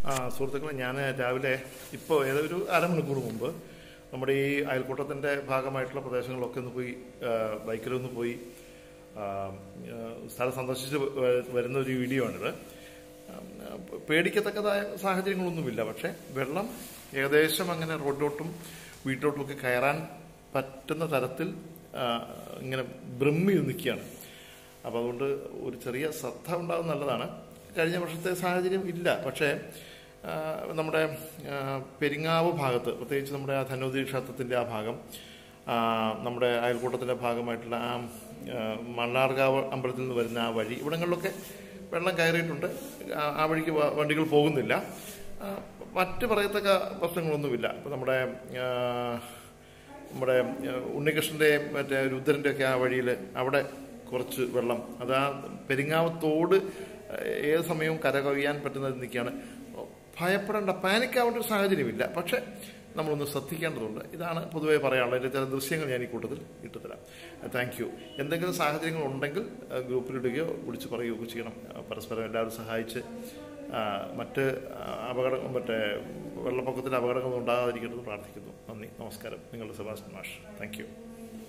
ആ സുഹൃത്തുക്കളെ ഞാൻ രാവിലെ ഇപ്പോൾ ഏതൊരു അരമണിക്കൂർ മുമ്പ് നമ്മുടെ ഈ അയൽക്കൂട്ടത്തിൻ്റെ ഭാഗമായിട്ടുള്ള പ്രദേശങ്ങളൊക്കെ ഒന്ന് പോയി ആ, ബൈക്കിലൊന്ന് പോയി ആ, ആ, സ്ഥലം സന്ദർശിച്ച് വ- വരുന്ന ഒരു വീഡിയോ ആണിത് ആ, പേടിക്കത്തക്കതായ സാഹചര്യങ്ങളൊന്നുമില്ല പക്ഷേ വെള്ളം ഏകദേശം അങ്ങനെ റോഡിലോട്ടും വീട്ടിലോട്ടും ഒക്കെ കയറാൻ പറ്റുന്ന തരത്തിൽ ആ, ഇങ്ങനെ ബ്രഹ്മി നിൽക്കുകയാണ് അപ്പോൾ അതുകൊണ്ട് ഒരു ചെറിയ ശ്രദ്ധ ഉണ്ടാകുന്നത് നല്ലതാണ് കഴിഞ്ഞ വർഷത്തെ സാഹചര്യം ഇല്ല പക്ഷേ ആ, നമ്മുടെ ആ, പെരിങ്ങാവ് ഭാഗത്ത് പ്രത്യേകിച്ച് നമ്മുടെ ആ ധനുതി ക്ഷേത്രത്തിൻ്റെ ആ ഭാഗം ആ, നമ്മുടെ അയൽക്കൂട്ടത്തിൻ്റെ ഭാഗമായിട്ടുള്ള ആ ആ, മണ്ണാർക്കാവ് അമ്പലത്തിൽ നിന്ന് വരുന്ന ആ വഴി ഇവിടങ്ങളിലൊക്കെ വെള്ളം കയറിയിട്ടുണ്ട് ആ ആ വഴിക്ക് വ- വണ്ടികൾ പോകുന്നില്ല ആ, മറ്റ് പറയത്തക്ക പ്രശ്നങ്ങളൊന്നുമില്ല ഇപ്പം നമ്മുടെ ആ, നമ്മുടെ ആ, ഉണ്ണികൃഷ്ണൻ്റെ മറ്റേ രുദ്രൻ്റെ ഒക്കെ ആ വഴിയിൽ അവിടെ കുറച്ച് വെള്ളം അത് ആ പെരിങ്ങാവ് തോട് ഏത് സമയവും കരകവിയാൻ പറ്റുന്ന നിൽക്കുകയാണ് ഭയപ്പെടേണ്ട പാനിക്കാവേണ്ട ഒരു സാഹചര്യമില്ല പക്ഷേ നമ്മളൊന്ന് ശ്രദ്ധിക്കേണ്ടതുണ്ട് ഇതാണ് പൊതുവെ പറയാനുള്ളത് അതിൻ്റെ ചില ദൃശ്യങ്ങൾ ഞാൻ ഈ കൂട്ടത്തിൽ ഇട്ടുതരാം താങ്ക് യു എന്തെങ്കിലും സാഹചര്യങ്ങൾ ഉണ്ടെങ്കിൽ ആ, ഗ്രൂപ്പിലിടുകയോ വിളിച്ച് പറയുകയോ ഒക്കെ ചെയ്യണം ആ, പരസ്പരം എല്ലാവരും സഹായിച്ച് ആ, മറ്റ് ആ, അപകടം മറ്റേ വെള്ളപ്പൊക്കത്തിൽ അപകടങ്ങളൊന്നും ഉണ്ടാകാതിരിക്കണമെന്ന് പ്രാർത്ഥിക്കുന്നു നന്ദി നമസ്കാരം നിങ്ങളുടെ സെബാസ്റ്റ്യൻ മാഷ് താങ്ക് യു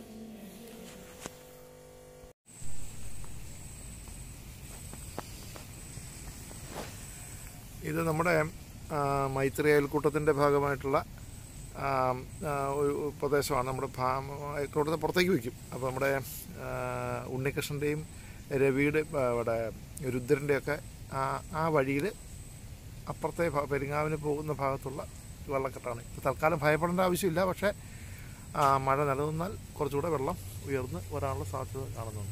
ഇത് നമ്മുടെ ആ, മൈത്രി അയൽക്കൂട്ടത്തിൻ്റെ ഭാഗമായിട്ടുള്ള ആ, ആ, ഒരു പ്രദേശമാണ് നമ്മുടെ ഭാ അയൽക്കൂട്ടത്തെ പുറത്തേക്ക് വയ്ക്കും അപ്പോൾ നമ്മുടെ ആ, ഉണ്ണികൃഷ്ണൻ്റെയും രവിയുടെ ആ, ഇവിടെ രുദ്രൻ്റെയൊക്കെ ആ ആ വഴിയിൽ അപ്പുറത്തെ ഭാ- പെരിങ്ങാവിന് പോകുന്ന ഭാഗത്തുള്ള വെള്ളക്കെട്ടാണ് ഇപ്പോൾ തൽക്കാലം ഭയപ്പെടേണ്ട ആവശ്യമില്ല പക്ഷേ ആ, മഴ നിലനിന്നാൽ കുറച്ചുകൂടെ വെള്ളം ഉയർന്ന് വരാനുള്ള സാധ്യത കാണുന്നുണ്ട്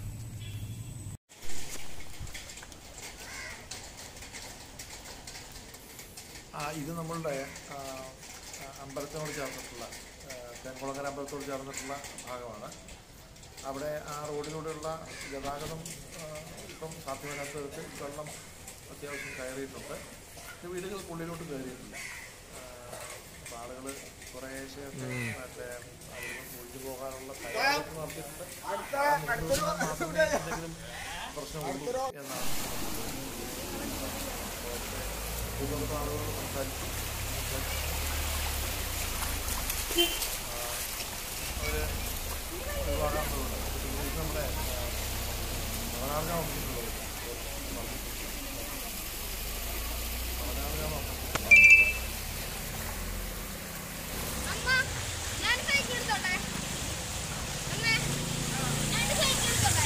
ആ, ഇത് നമ്മളുടെ ആ, ആ, അമ്പലത്തിനോട് ചേർന്നിട്ടുള്ള ആ, തെൻകുളങ്ങര അമ്പലത്തോട് ചേർന്നിട്ടുള്ള ഭാഗമാണ് അവിടെ ആ റോഡിലൂടെയുള്ള ഗതാഗതം ആ, ഇപ്പം സാധ്യമല്ലാത്ത വിധത്തിൽ വെള്ളം അത്യാവശ്യം കയറിയിട്ടുണ്ട് പക്ഷേ വീടുകൾക്കുള്ളിലോട്ട് കയറിയിട്ടില്ല അപ്പോൾ ആളുകൾ കുറേശ്ശെയൊക്കെ മറ്റേ ആളുകൾ ഒഴിഞ്ഞു പോകാനുള്ള തയ്യാറെടുപ്പ് നടത്തിയിട്ടുണ്ട് ആ മുൻകൂർ മാത്രമേ എന്തെങ്കിലും പ്രശ്നമുള്ളൂ എന്നാണ് ഭൂഗർഭ ആളുകളോട് സംസാരിച്ചു അവർ ഒഴിവാക്കാറുണ്ട് ഇത് നമ്മുടെ പതിനാറ് ഓഫീസിലുള്ളത് പതിനാറ് അമ്മ ഞാൻ സൈക്കിൾ എടുത്തോട്ടെ അമ്മേ ഞാൻ സൈക്കിൾ എടുത്തോട്ടെ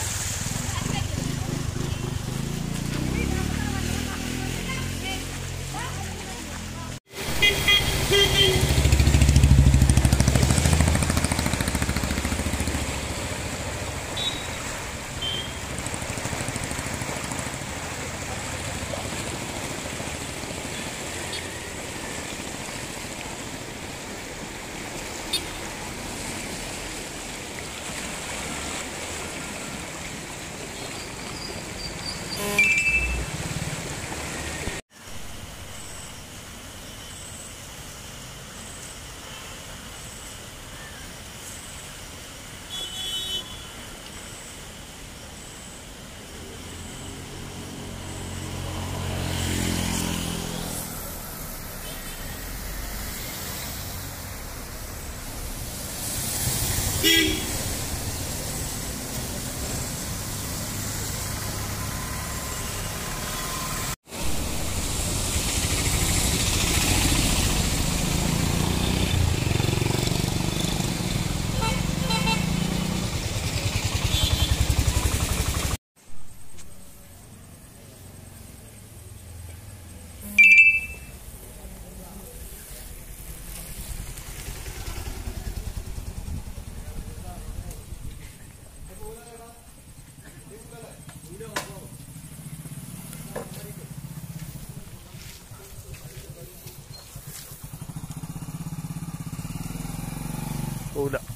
പോവില്ല